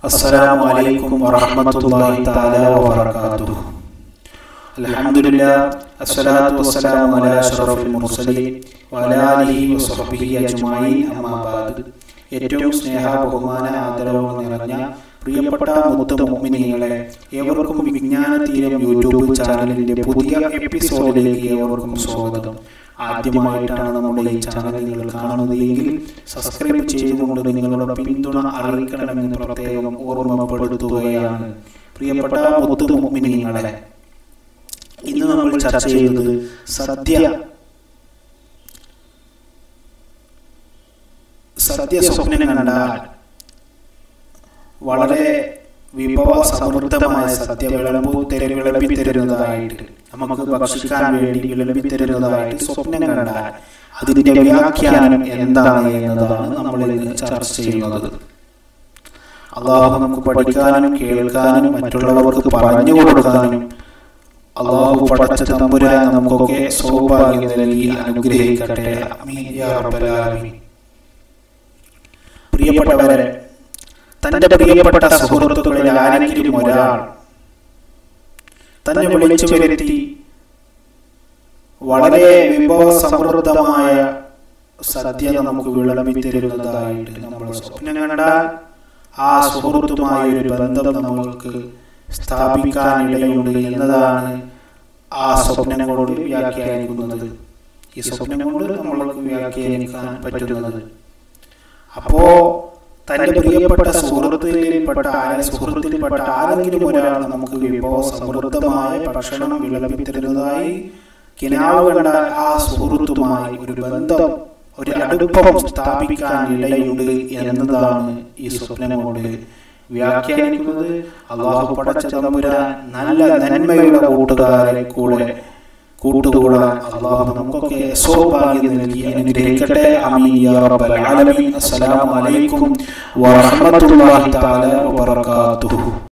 السلام عليكم ورحمة الله تعالى وبركاته الحمد لله الصلاة والسلام على أشرف المرسلين وعلى آله وصحبه أجمعين أما بعد ഏറ്റവും സ്നേഹ ബഹുമാന ആദരവ് നിറഞ്ഞ പ്രിയപ്പെട്ട മുത്ത മുഅ്മിനീങ്ങളെ ഏവർക്കും വിജ്ഞാന തീരം യൂട്യൂബ് ചാനലിന്റെ പുതിയ എപ്പിസോഡിലേക്ക് ഏവർക്കും സ്വാഗതം ആദ്യമായിട്ടാണ് നമ്മുടെ ഈ ചാനൽ നിങ്ങൾ കാണുന്നതെങ്കിൽ സബ്സ്ക്രൈബ് ചെയ്തുകൊണ്ട് നിങ്ങളുടെ പിന്തുണ അറിയിക്കണമെന്ന് പ്രത്യേകം ഓർമ്മപ്പെടുത്തുകയാണ് പ്രിയപ്പെട്ട മുത്ത് മുഅ്മിനീങ്ങളെ ഇന്ന് നമ്മൾ ചർച്ച ചെയ്യുന്നത് സദ്യ സദ്യ സ്വപ്നം കണ്ടാൽ വളരെ വിഭവ സമൃദ്ധമായ സദ്യ വിളമ്പു തെരു വിളമ്പി തരുന്നതായിട്ട് നമുക്ക് ഭക്ഷിക്കാൻ വേണ്ടി വിളമ്പി തരുന്നതായിട്ട് സ്വപ്നം കണ്ടാൽ അതിന്റെ വ്യാഖ്യാനം എന്താണ് എന്നതാണ് നമ്മൾ ഇന്ന് ചർച്ച ചെയ്യുന്നത് അള്ളാഹു നമുക്ക് പഠിക്കാനും കേൾക്കാനും മറ്റുള്ളവർക്ക് പറഞ്ഞു കൊടുക്കാനും അള്ളാഹു പടച്ച തമ്പുരാൻ നമുക്കൊക്കെ സൗഭാഗ്യം നൽകി അനുഗ്രഹിക്കട്ടെ ആമീൻ യാ റബ്ബൽ ആലമീൻ പ്രിയപ്പെട്ടവരെ തന്റെ പ്രിയപ്പെട്ട സുഹൃത്തുക്കളിൽ ആരെങ്കിലും ഒരാൾ തന്നെ വിളിച്ചു വരുത്തി വളരെ വിഭവ സമൃദ്ധമായ സദ്യ നമുക്ക് വിളമ്പി തരുന്നതായിട്ട് നമ്മൾ സ്വപ്നം കണ്ടാൽ ആ സുഹൃത്തുമായ ഒരു ബന്ധം നമ്മൾക്ക് സ്ഥാപിക്കാനിടയുണ്ട് എന്നതാണ് ആ സ്വപ്നം കൊണ്ട് വ്യാഖ്യാനിക്കുന്നത് ഈ സ്വപ്നം കൊണ്ട് നമ്മൾക്ക് വ്യാഖ്യാനിക്കാൻ പറ്റുന്നത് അപ്പോ തന്റെ പ്രിയപ്പെട്ട സുഹൃത്തിൽപ്പെട്ട ആരെ സുഹൃത്തിൽപ്പെട്ട ആരെങ്കിലും ഒരാൾ നമുക്ക് വിഭവ സമൃദ്ധമായ ഭക്ഷണം വിളമ്പി തരുന്നതായി കിനാവ് കണ്ടാൽ ആ സുഹൃത്തുമായി ഒരു ബന്ധം ഒരു അടുപ്പം സ്ഥാപിക്കാൻ ഇടയുണ്ട് എന്നതാണ് ഈ സ്വപ്നം കൊണ്ട് വ്യാഖ്യാനിക്കുന്നത് അള്ളാഹു പടച്ച തമ്പുരാൻ നല്ല നന്മയുടെ കൂട്ടുകാരെ കൂടെ കൂട്ടുകൂടാൻ അള്ളാഹു നമുക്കൊക്കെ സൗഭാഗ്യം നൽകി അനുഗ്രഹിക്കട്ടെ ആമീൻ യാ റബ്ബൽ ആലമീൻ അസ്സലാമു അലൈക്കും വറഹ്മത്തുള്ളാഹി തആല വബറകാതുഹു